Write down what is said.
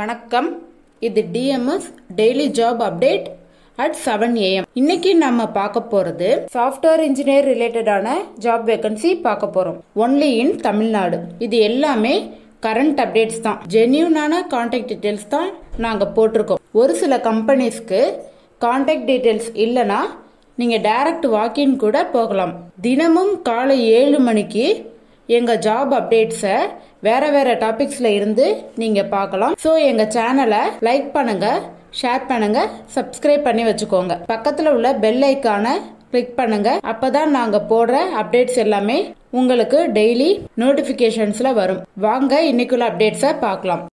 வணக்கம் இது TMS daily job update at seven AM இன்னைக்கு நம்ம பார்க்க போறது சாஃப்ட்வேர் இன்ஜினியர் ரிலேட்டடான ஜாப் வேகன்சி பார்க்க போறோம் ஒன்லி இன் தமிழ்நாடு இது எல்லாமே கரண்ட் அப்டேட்ஸ் தான் ஜென்யூனான கான்டாக்ட் டீடைல்ஸ் தான் நாங்க போட்டிருக்கோம் ஒரு சில கம்பெனிஸ்க்கு கான்டாக்ட் டீடைல்ஸ் இல்லைன்னா நீங்க டைரக்ட் வாக்கின் கூட போகலாம் தினமும் காலை ஏழு மணிக்கு எங்க ஜாப் அப்டேட்ஸை வேற வேற டாபிக்ஸ்ல இருந்து நீங்க பார்க்கலாம் ஸோ எங்க சேனலை லைக் பண்ணுங்க ஷேர் பண்ணுங்க சப்ஸ்கிரைப் பண்ணி வச்சுக்கோங்க பக்கத்துல உள்ள பெல் ஐக்கானை கிளிக் பண்ணுங்க அப்பதான் நாங்க போடுற அப்டேட்ஸ் எல்லாமே உங்களுக்கு டெய்லி நோட்டிபிகேஷன்ஸ்ல வரும் வாங்க இன்னைக்குள்ள அப்டேட்ஸை பார்க்கலாம்